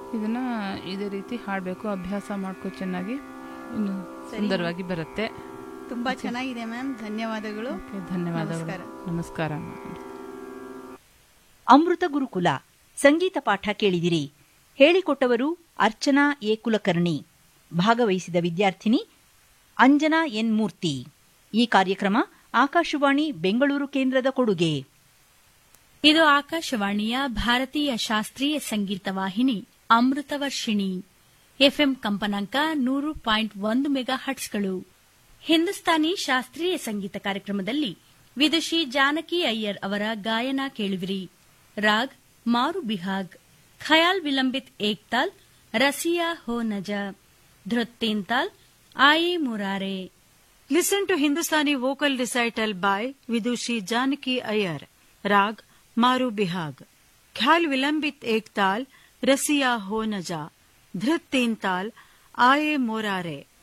ಇದನ್ನ ಇದೇ ರೀತಿ ಹಾಡಬೇಕು ಅಭ್ಯಾಸ ಮಾಡ್ಕೋ ಚೆನ್ನಾಗಿ ಇನ್ನು ಸುಂದರವಾಗಿ ಬರುತ್ತೆ ತುಂಬಾ ಚೆನ್ನಾಗಿದೆ ಮ್ಯಾಮ್ ಧನ್ಯವಾದಗಳು ಓಕೆ, ಧನ್ಯವಾದಗಳು ನಮಸ್ಕಾರ. ನಮಸ್ಕಾರ ಅಮೃತ ಗುರುಕುಲ ಸಂಗೀತ ಪಾಠ ಕೇಳಿದಿರಿ ಹೇಳಿಕೊಟ್ಟವರು ಅರ್ಚನಾ ಎ ಕುಲಕರ್ಣಿ ಭಾಗವಹಿಸಿದ ವಿದ್ಯಾರ್ಥಿನಿ ಅಂಜನಾ ಎನ್ ಮೂರ್ತಿ ಈ ಕಾರ್ಯಕ್ರಮ ಆಕಾಶವಾಣಿ ಬೆಂಗಳೂರು ಕೇಂದ್ರದ ಕೊಡುಗೆ ಇದು ಆಕಾಶವಾಣಿಯ ಭಾರತೀಯ ಶಾಸ್ತ್ರೀಯ ಸಂಗೀತ ವಾಹಿನಿ ಅಮೃತವರ್ಷಿಣಿ ಎಫ್ಎಂ ಕಂಪನಾಂಕ ನೂರು ಪಾಯಿಂಟ್ ಒಂದು ಮೆಗಾ ಹಟ್ಸ್ಗಳು ಹಿಂದೂಸ್ತಾನಿ ಶಾಸ್ತ್ರೀಯ ಸಂಗೀತ ಕಾರ್ಯಕ್ರಮದಲ್ಲಿ ವಿದುಷಿ ಜಾನಕಿ ಅಯ್ಯರ್ ಅವರ ಗಾಯನ ಕೇಳುವಿರಿ ರಾಗ್ ಮಾರು ಬಿಹಾಗ್ ಖಯಾಲ್ ವಿಲಂಬಿತ್ ಏಕ್ತಾಲ್ ರಸಿಯಾ ಹೋ ನಜ ಧೃತ್ತೇಂತಾಲ್ ಆಯೆ ಮುರಾರೆ Listen to Hindustani vocal recital by Vidushi Janaki Iyer. Rag Maru Bihag. Khyal Vilambit Ek Tal, Rasiya Ho Naja. Dhrit Teen Tal, Aaye Morare.